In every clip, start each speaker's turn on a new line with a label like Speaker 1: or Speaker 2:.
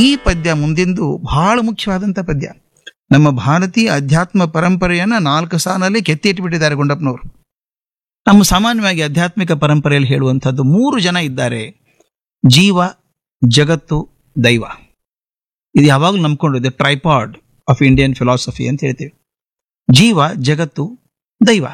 Speaker 1: ಈ ಪದ್ಯ ಮುಂದಿಂದು ಬಹಳ ಮುಖ್ಯವಾದಂಥ ಪದ್ಯ ನಮ್ಮ ಭಾರತೀಯ ಅಧ್ಯಾತ್ಮ ಪರಂಪರೆಯನ್ನ ನಾಲ್ಕು ಸಾಲಿನಲ್ಲಿ ಕೆತ್ತಿ ಇಟ್ಬಿಟ್ಟಿದ್ದಾರೆ ಗುಂಡಪ್ಪನವರು ನಮ್ಮ ಸಾಮಾನ್ಯವಾಗಿ ಆಧ್ಯಾತ್ಮಿಕ ಪರಂಪರೆಯಲ್ಲಿ ಹೇಳುವಂಥದ್ದು ಮೂರು ಜನ ಇದ್ದಾರೆ ಜೀವ ಜಗತ್ತು ದೈವ ಇದು ಯಾವಾಗಲೂ ನಂಬ್ಕೊಂಡಿದೆ ಟ್ರೈಪಾಡ್ ಆಫ್ ಇಂಡಿಯನ್ ಫಿಲಾಸಫಿ ಅಂತ ಹೇಳ್ತೀವಿ ಜೀವ ಜಗತ್ತು ದೈವ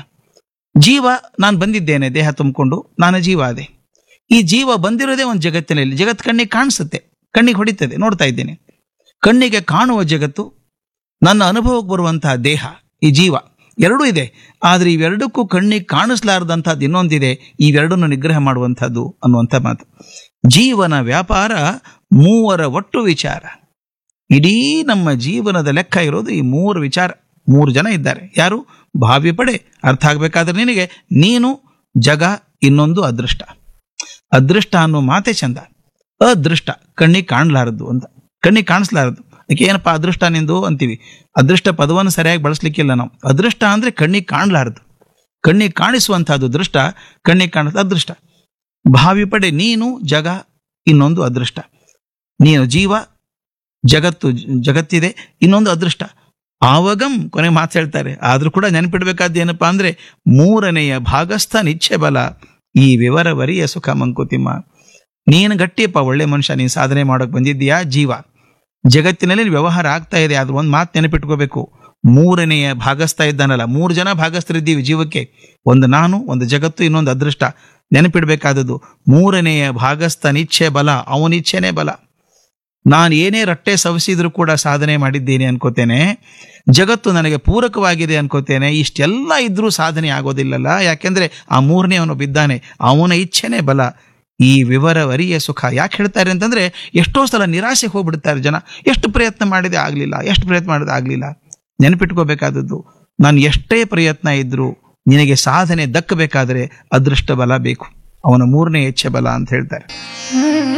Speaker 1: ಜೀವ ನಾನು ಬಂದಿದ್ದೇನೆ ದೇಹ ತುಂಬಿಕೊಂಡು ನಾನು ಜೀವ ಅದೇ ಈ ಜೀವ ಬಂದಿರೋದೇ ಒಂದು ಜಗತ್ತಿನಲ್ಲಿ ಜಗತ್ತು ಕಣ್ಣಿಗೆ ಕಾಣಿಸುತ್ತೆ ಕಣ್ಣಿಗೆ ಹೊಡಿತದೆ ನೋಡ್ತಾ ಇದ್ದೇನೆ ಕಣ್ಣಿಗೆ ಕಾಣುವ ಜಗತ್ತು ನನ್ನ ಅನುಭವಕ್ಕೆ ಬರುವಂತಹ ದೇಹ ಈ ಜೀವ ಎರಡೂ ಇದೆ ಆದರೆ ಇವೆರಡಕ್ಕೂ ಕಣ್ಣಿಗೆ ಕಾಣಿಸ್ಲಾರ್ದಂಥದ್ದು ಇನ್ನೊಂದಿದೆ ಇವೆರಡನ್ನು ನಿಗ್ರಹ ಮಾಡುವಂಥದ್ದು ಅನ್ನುವಂಥ ಮಾತು ಜೀವನ ವ್ಯಾಪಾರ ಮೂವರ ಒಟ್ಟು ವಿಚಾರ ಇಡೀ ನಮ್ಮ ಜೀವನದ ಲೆಕ್ಕ ಇರೋದು ಈ ಮೂರು ವಿಚಾರ ಮೂರು ಜನ ಇದ್ದಾರೆ ಯಾರು ಭಾವಿ ಪಡೆ ಅರ್ಥ ಆಗ್ಬೇಕಾದ್ರೆ ನಿನಗೆ ನೀನು ಜಗ ಇನ್ನೊಂದು ಅದೃಷ್ಟ ಅದೃಷ್ಟ ಅನ್ನೋ ಮಾತೆ ಚಂದ ಅದೃಷ್ಟ ಕಣ್ಣಿಗೆ ಕಾಣಲಾರದು ಅಂತ ಕಣ್ಣಿಗೆ ಕಾಣಿಸ್ಲಾರದು ಅದಕ್ಕೆ ಏನಪ್ಪ ಅದೃಷ್ಟ ನಿಂದು ಅಂತೀವಿ ಅದೃಷ್ಟ ಪದವನ್ನು ಸರಿಯಾಗಿ ಬಳಸ್ಲಿಕ್ಕಿಲ್ಲ ನಾವು ಅದೃಷ್ಟ ಅಂದ್ರೆ ಕಣ್ಣಿಗೆ ಕಾಣಲಾರದು ಕಣ್ಣಿಗೆ ಕಾಣಿಸುವಂತಹದ್ದು ದೃಷ್ಟ ಕಣ್ಣಿಗೆ ಕಾಣ ಅದೃಷ್ಟ ಭಾವಿ ಪಡೆ ನೀನು ಜಗ ಇನ್ನೊಂದು ಅದೃಷ್ಟ ನೀನು ಜೀವ ಜಗತ್ತು ಜಗತ್ತಿದೆ ಇನ್ನೊಂದು ಅದೃಷ್ಟ ಆವಗಂ ಕೊನೆ ಮಾತು ಹೇಳ್ತಾರೆ ಆದ್ರೂ ಕೂಡ ನೆನಪಿಡ್ಬೇಕಾದ ಏನಪ್ಪಾ ಅಂದ್ರೆ ಮೂರನೆಯ ಭಾಗಸ್ಥ ನಿಚ್ಚೆ ಬಲ ಈ ವಿವರವರಿಯ ಸುಖ ಮಂಕುತಿಮ್ಮ ನೀನು ಗಟ್ಟಿಯಪ್ಪ ಒಳ್ಳೆ ಮನುಷ್ಯ ನೀನು ಸಾಧನೆ ಮಾಡೋಕೆ ಬಂದಿದ್ದೀಯಾ ಜೀವ ಜಗತ್ತಿನಲ್ಲಿ ವ್ಯವಹಾರ ಆಗ್ತಾ ಇದೆ ಆದ್ರೂ ಒಂದು ಮಾತು ನೆನಪಿಟ್ಕೋಬೇಕು ಮೂರನೆಯ ಭಾಗಸ್ಥ ಇದ್ದಾನಲ್ಲ ಮೂರು ಜನ ಭಾಗಸ್ಥರಿದ್ದೀವಿ ಜೀವಕ್ಕೆ ಒಂದು ನಾನು ಒಂದು ಜಗತ್ತು ಇನ್ನೊಂದು ಅದೃಷ್ಟ ನೆನಪಿಡ್ಬೇಕಾದದ್ದು ಮೂರನೆಯ ಭಾಗಸ್ಥ ನಿಚ್ಛೆ ಬಲ ಅವನಿಚ್ಛೆನೇ ಬಲ ನಾನು ಏನೇ ರಟ್ಟೆ ಸವಸಿದ್ರೂ ಕೂಡ ಸಾಧನೆ ಮಾಡಿದ್ದೇನೆ ಅನ್ಕೋತೇನೆ ಜಗತ್ತು ನನಗೆ ಪೂರಕವಾಗಿದೆ ಅನ್ಕೋತೇನೆ ಇಷ್ಟೆಲ್ಲ ಇದ್ರೂ ಸಾಧನೆ ಆಗೋದಿಲ್ಲಲ್ಲ ಯಾಕೆಂದ್ರೆ ಆ ಮೂರನೇ ಅವನು ಬಿದ್ದಾನೆ ಅವನ ಇಚ್ಛೆನೇ ಬಲ ಈ ವಿವರವರಿಯ ಸುಖ ಯಾಕೆ ಹೇಳ್ತಾರೆ ಅಂತಂದ್ರೆ ಎಷ್ಟೋ ಸಲ ನಿರಾಸೆ ಹೋಗ್ಬಿಡ್ತಾರೆ ಜನ ಎಷ್ಟು ಪ್ರಯತ್ನ ಮಾಡಿದೆ ಆಗ್ಲಿಲ್ಲ ಎಷ್ಟು ಪ್ರಯತ್ನ ಮಾಡಿದೆ ಆಗ್ಲಿಲ್ಲ ನೆನಪಿಟ್ಕೋಬೇಕಾದದ್ದು ನಾನು ಎಷ್ಟೇ ಪ್ರಯತ್ನ ಇದ್ರೂ ನಿನಗೆ ಸಾಧನೆ ದಕ್ಕಬೇಕಾದರೆ ಅದೃಷ್ಟ ಬಲ ಬೇಕು ಅವನ ಮೂರನೇ ಇಚ್ಛೆ ಬಲ ಅಂತ ಹೇಳ್ತಾರೆ